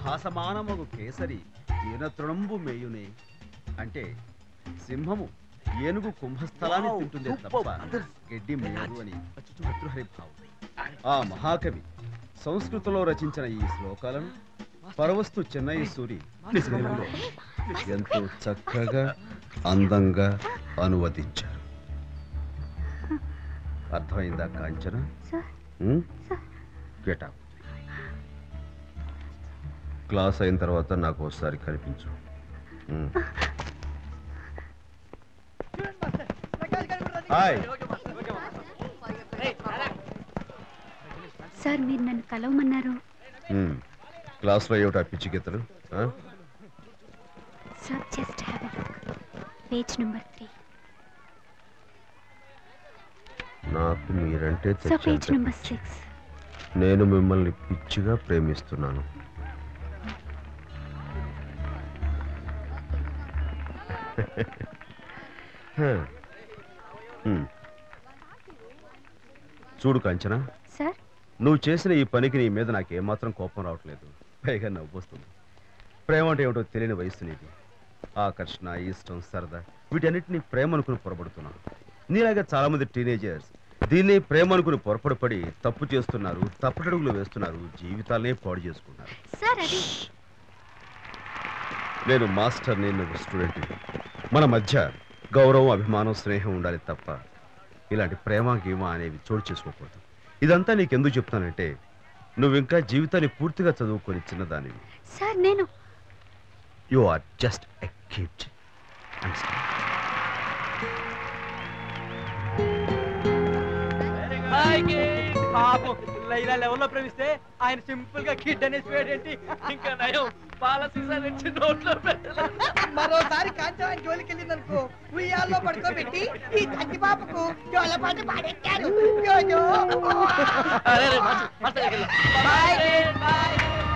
భాసమానమగు కేసరి ఈనతృణంబు మేయునే అంటే సింహము ఏనుగు కుంభస్థలాన్ని Wow, తింటుందే super, తప్ప brothers. గడ్డి మేయదు అని భర్తృహరి భావం ఆ మహాకవి సంస్కృతంలో రచించిన ఈ శ్లోకాలను పరవస్తు చెన్నై సూరి తెలుగులో ఎంతో చక్కగా అందంగా అనువదించారు అర్థమైందా కాంచన సార్ గెట్ క్లాస్ అయిన తర్వాత నాకు ఒకసారి కనిపించు ఉమ్. హాయ్ సార్ మీరు నన్ను కలవమన్నారు ఉమ్. క్లాస్లో ఏమిటా పిచ్చి గీతలు ఆ? Sir just have a look page number three నాకు మీరంటే సార్ పేజ్ తెచ్చంత నెంబర్ పిచ్చి. సిక్స్ నేను మిమ్మల్ని పిచ్చిగా ప్రేమిస్తున్నాను హ. ఉమ్. చూడు కంచనా సార్ నువ్వు చేసిన ఈ పనికి నీ మీద నాకు ఏమాత్రం కోపం రావట్లేదు పైగా నవ్వు వస్తుంది ప్రేమ అంటే ఏమిటో తెలియని వయసు నీది ఆకర్షణ ఇష్టం సరదా వీటన్నిటిని ప్రేమ అనుకుని పొరపడుతున్నాను నీలాగా చాలా మంది టీనేజర్స్ దీన్ని ప్రేమ అనుకుని పొరపడిపడి తప్పు చేస్తున్నారు తప్పటడుగులు వేస్తున్నారు జీవితాలనే పాడు చేసుకుంటున్నారు సార్ అది నేను మాస్టర్ని నువ్వు స్టూడెంట్ మన మధ్య గౌరవం అభిమానం స్నేహం ఉండాలి తప్ప ఇలాంటి ప్రేమ గీమ అనేవి చోటు చేసుకోకూడదు ఇదంతా నీకెందుకు చెప్తానంటే నువ్వు ఇంకా జీవితాన్ని పూర్తిగా చదువుకొని చిన్నదానివి సార్ నేను you are just a kid పాపం లైలా లెవెల్లో ప్రవేశిస్తే ఆయన సింపుల్ గా కిడ్ అనేసి పేడేంటి ఇంకా నయం పాల సీసా నుంచి నోట్లో పెట్టలేదు మరోసారి కాంచనానికి జోలికి వెళ్ళిందనుకో ఉయ్యాల్లో పడుకోబెట్టి ఈ తంటి పాపకు జోలపాట పాడెట్టారు జోజో అరే రే మాస్టర్ మాస్టర్ దగ్గరికి వెళ్ళు. బాయ్ బాయ్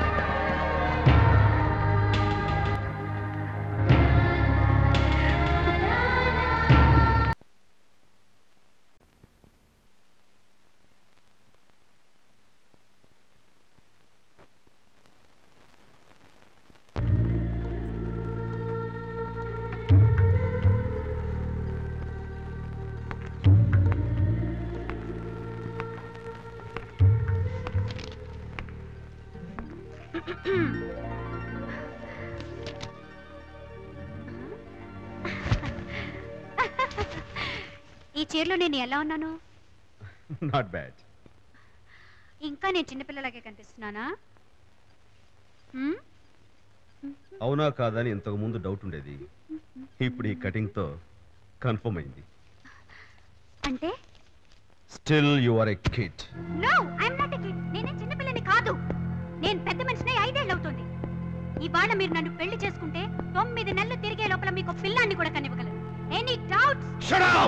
ఈ చీరలో నేను ఎలా ఉన్నాను నాట్ బ్యాడ్ ఇంకా నేను చిన్నపిల్లలాగే కనిపిస్తున్నానా హ్మ్? అవునా కాదని ఇంతకు ముందు డౌట్ ఉండేది ఇప్పుడు ఈ కటింగ్తో కన్ఫర్మ్ అయింది అంటే still you are a kid no I'm not kid నేనే చిన్నపిల్లని కాదు నేను పెద్ద మనిషిని ఐదేళ్ళు అవుతుంది ఇవాళ మీరు నన్ను పెళ్లి చేసుకుంటే తొమ్మిది నెలలు తిరిగే లోపల మీకు పిల్లాన్ని కూడా కనివ్వగలరు ఎనీ డౌట్స్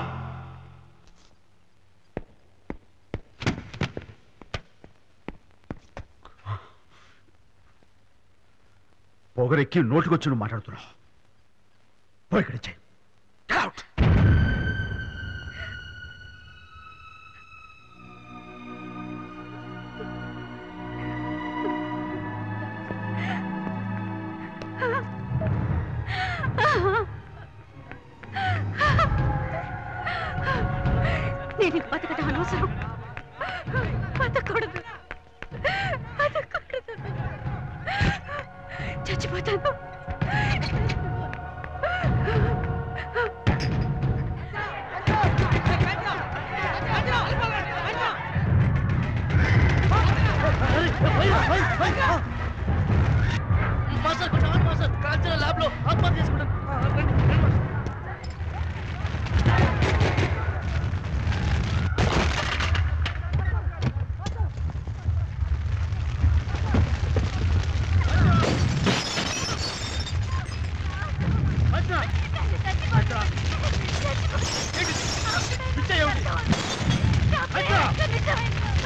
పొగరెక్కి నోటికొచ్చి నువ్వు మాట్లాడుతున్నావు పోయి ఇక్కడి నుంచి. Get out. నేను ఇంక బతకడం అనవసరం బతకూడదు బతకూడదు చచ్చిపోతాను మాస్టర్ కొంచెం ఆగండి మాస్టర్ కాంచన ల్యాబ్ లో ఆత్మహత్య చేసుకుంటాను ఆ, రండి, రండి మాస్టర్. కాంచన! కాంచన! ఏంటి? పిచ్చ ఏమిటి? కాంచన!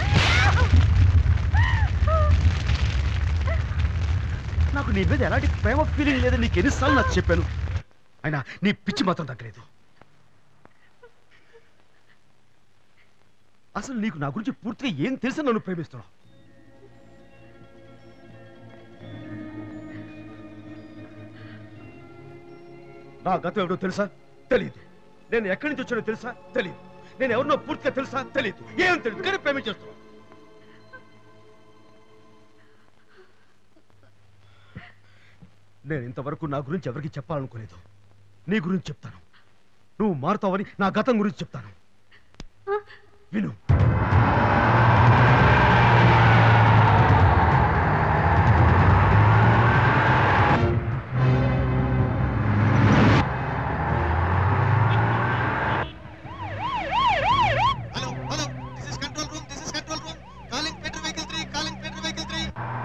నాకు నీ మీద ఎలాంటి ప్రేమ ఫీలింగ్ లేదని నీకు ఎన్నిసార్లు నాకు చెప్పాను అయినా నీ పిచ్చి మాత్రం తగ్గలేదు అసలు నీకు నా గురించి పూర్తిగా ఏం తెలిసి నన్ను ప్రేమిస్తున్నావు నా గతం ఎవడో తెలుసా తెలియదు నేను ఎక్కడి నుంచి వచ్చానో తెలుసా తెలియదు నేను ఎవరినో పూర్తిగా తెలుసా తెలియదు ఏం తెలియదు కానీ ప్రేమించేస్తున్నాను నేను ఇంతవరకు నా గురించి ఎవరికి చెప్పాలనుకోలేదు నీ గురించి చెప్తాను నువ్వు మారుతావని నా గతం గురించి చెప్తాను విను Hello, hello. This is control room. This is control room. Calling Petro Vehicle 3. Calling Petro Vehicle 3.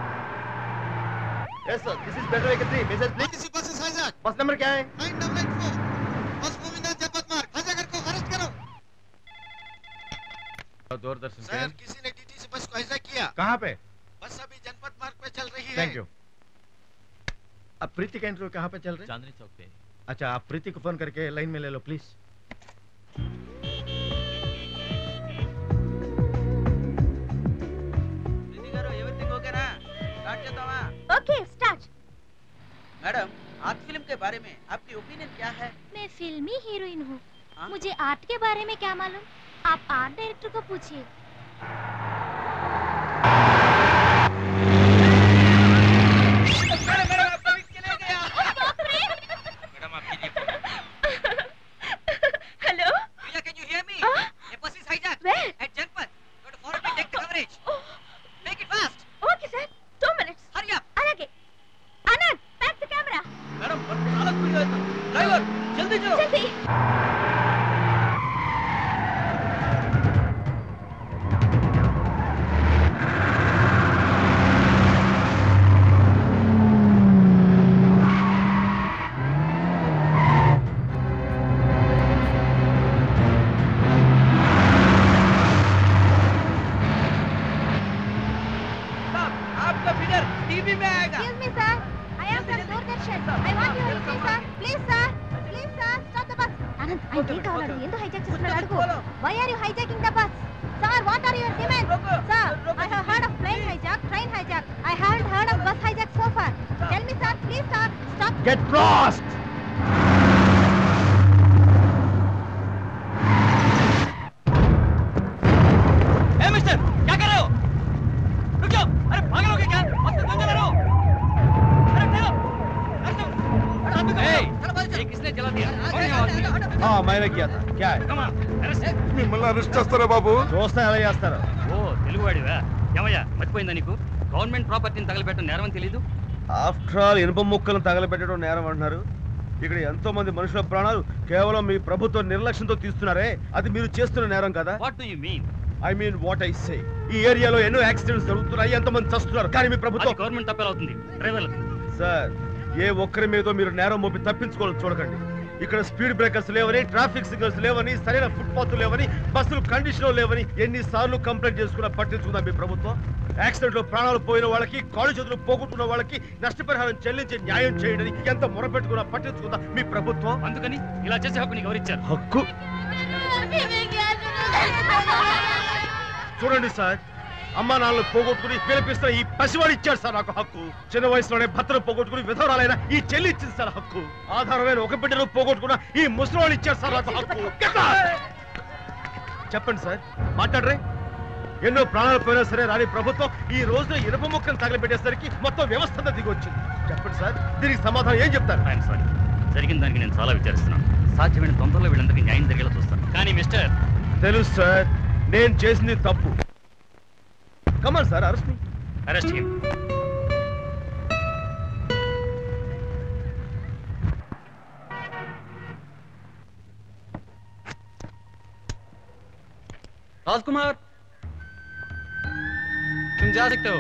Yes, sir. This is better vehicle 3. Message, please. What is bus is hijacked? Bus number क्या है 984. Bus moving on जनपद मार्ग. hijacker को arrest करो. Doordarshan sir, किसी ने DTC bus को hijack किया. कहाँ पे बस अभी जनपद मार्ग पे चल रही है. थैंक यू अब प्रीति का इंटरव्यू कहाँ पे चल रहा है चांदनी चौक पे अच्छा आप प्रीति को फोन करके लाइन में ले लो प्लीज ప్రీతి గారు ఎవ్రీథింగ్ ఓకేనా స్టార్ట్ చేద్దామా okay start madam art film के बारे में आपकी ओपिनियन क्या है मैं फिल्मी हीरोइन हूँ हाँ? मुझे आर्ट के बारे में क्या मालूम आप आर्ट डायरेक्टर को पूछिए मैडम मैडम आपको इसके ले गया मैडम आपकी hello Priya, can you hear me? Huh? A bus is hijacked Where? at Janpat. Go to forward and take the coverage. Make it fast. Okay sir two minutes Hurry up. అలాగే Anant back the camera madam bus చాలా speed గా driver జల్దీ చలో జల్దీ साहब आपका feeder TV में आएगा Excuse me, sir. I am from Doordarshan. I want your entry, sir. Please, sir. Please, sir. Stop the bus. Anand, ఆయన ఏం కావాలడు ఎందుకు హైజాక్ చేస్తున్నాడు అడుగు why are you hijacking the bus sir what are your demands sir I have heard of plane hijack train hijack I haven't heard of bus hijack so far tell me sir please sir stop Get lost! ए mister क्या कर रहे हो रुक जाओ अरे पागल हो गए क्या बस में चला रहे हो अरे ठहरो अरे तुम अरे आदमी को ये किसने जला दिया कौन है वो आदमी हाँ मैंने किया था क्या है कम ऑन अरेस्ट మిమ్మల్ని అరెస్ట్ చేస్తారా బాబు చూస్తే ఎలా చేస్తారు ఓ తెలుగువాడివా ఏమయ్యా మర్చిపోయిందా నీకు గవర్నమెంట్ ప్రాపర్టీని తగలబెట్టడం నేరం తెలీదు ఆఫ్టర్ ఆల్ ఇనుప ముక్కలను తగలబెట్టడం నేరం అంటున్నారు ఇక్కడ ఎంతో మంది మనుషుల ప్రాణాలు కేవలం మీ ప్రభుత్వ నిర్లక్ష్యంతో తీస్తున్నారే అది మీరు చేస్తున్న నేరం కదా what do you mean I mean what I say ఈ ఏరియాలో ఎన్నో యాక్సిడెంట్స్ జరుగుతున్నాయి ఎంతమంది చస్తున్నారు కానీ మీ అది ప్రభుత్వం గవర్నమెంట్ తప్పేలవుతుంది డ్రైవర్లకు సార్ ఏ ఒక్కరి మీదో మీరు నేరం మోపి తప్పించుకోవాలని చూడకండి ఇక్కడ స్పీడ్ బ్రేకర్స్ లేవని ట్రాఫిక్ సిగ్నల్స్ లేవని సరైన ఫుట్పాత్ లేవని బస్సులు కండిషన్ లేవని ఎన్నిసార్లు కంప్లైంట్ చేసుకున్నా పట్టించుకుందా మీ ప్రభుత్వం యాక్సిడెంట్ లో ప్రాణాలు పోయిన వాళ్ళకి కాళ్ళు చేతులు పోగొట్టుకున్న వాళ్ళకి నష్టపరిహారం చెల్లించి న్యాయం చేయండి ఎంత మొరపెట్టుకున్నా పట్టించుకుందా మీ ప్రభుత్వం అందుకని ఇలా చేసే హక్కు నీకు ఎవరిచ్చారు హక్కు చూడండి సార్ అమ్మా నాన్నలు పోగొట్టుకుని పిలిపిస్తున్న ఈ పసివాడు ఇచ్చాడు సార్ నాకు హక్కు చిన్న వయసులోనే భర్తను పోగొట్టుకుని విధవరాలైన ఈ చెల్లి ఇచ్చింది సార్ హక్కు ఆధారమైన ఒక బిడ్డను పోగొట్టుకున్న ఈ ముసలివాడు ఇచ్చాడు సార్ నాకు హక్కు Get lost! చెప్పండి సార్ మాట్లాడరే ఎన్నో ప్రాణాలు పోయినా సరే రాని ప్రభుత్వం ఈ రోజున ఇనుప మొక్కను తగలబెట్టేసరికి మొత్తం వ్యవస్థ అంతా దిగి వచ్చింది చెప్పండి సార్ దీనికి సమాధానం ఏం చెప్తారు ఐఎమ్ సారీ జరిగిన దానికి నేను చాలా విచారిస్తున్నాను సాధ్యమైన తొందరలో వీళ్ళందరికీ న్యాయం జరిగేలా చూస్తాను కానీ మిస్టర్ తెలుసు సార్ నేను చేసింది తప్పు come on sir arrest me arrest him Rajkumar तुम जा सकते हो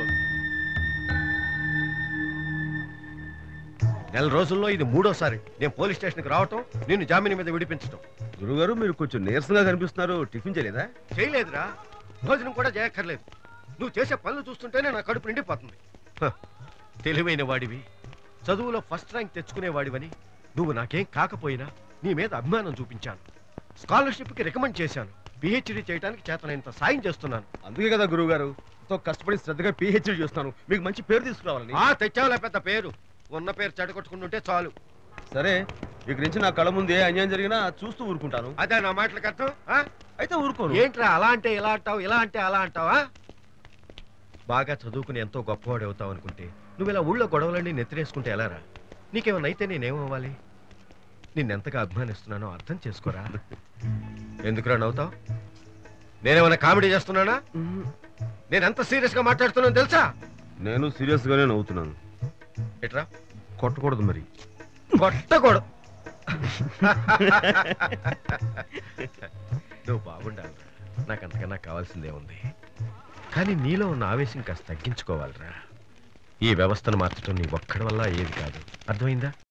నెల రోజుల్లో ఇది మూడోసారి నేను పోలీస్ స్టేషన్కి రావటం నిన్ను జామీన్ మీద విడిపించటం గురుగారు మీరు కొంచెం నీరసంగా కనిపిస్తున్నారు టిఫిన్ చేయలేదా చేయలేదురా భోజనం కూడా చేయక్కర్లేదు నువ్వు చేసే పనులు చూస్తుంటేనే నా కడుపు నిండిపోతుంది హ, తెలివైన వాడివి చదువులో ఫస్ట్ ర్యాంక్ తెచ్చుకునేవాడివని నువ్వు నాకేం కాకపోయినా నీ మీద అభిమానం చూపించాను స్కాలర్షిప్కి రికమెండ్ చేశాను పిహెచ్డి చేయడానికి చేతనైనంత సాయం చేస్తున్నాను అందుకే కదా గురువు గారు ఎంతో కష్టపడి శ్రద్ధగా పిహెచ్డి చేస్తాను మీకు మంచి పేరు తీసుకురావాలని ఆ తెచ్చావులే పెద్ద పేరు ఉన్న పేరు చెడగొట్టుకుంటుంటే చాలు సరే ఇక నుంచి నా కళ్ళ ముందు ఏ అన్యాయం జరిగినా చూస్తూ ఊరుకుంటాను అదే నా మాటలకు అర్థం ఆ? అయితే ఊరుకోను ఏంట్రా అలా అంటే ఇలా అంటావు ఇలా అంటే అలా అంటావా బాగా చదువుకుని ఎంతో గొప్పవాడు అవుతావు అనుకుంటే నువ్వు ఇలా ఊళ్ళో గొడవలన్నీ నెత్తిరేసుకుంటే ఎలారా నీకేమైనా అయితే నేనేమవ్వాలి నిన్నెంతగా అభిమానిస్తున్నానో అర్థం చేసుకోరా ఎందుకురా నవ్వుతావు నేనేమైనా కామెడీ చేస్తున్నానా నేను ఎంత సీరియస్ గా మాట్లాడుతున్నాను తెలుసా నేను సీరియస్ గానే నవ్వుతున్నాను ఎట్రా కొట్టకూడదు మరి కొట్టకూడదు నువ్వు బాగుండాలిరా నాకు అంతకన్నా కావాల్సిందే ఉంది కానీ నీలో ఉన్న ఆవేశం కాస్త తగ్గించుకోవాలిరా ఈ వ్యవస్థను మార్చడం నీ ఒక్కడి వల్ల ఏది కాదు అర్థమైందా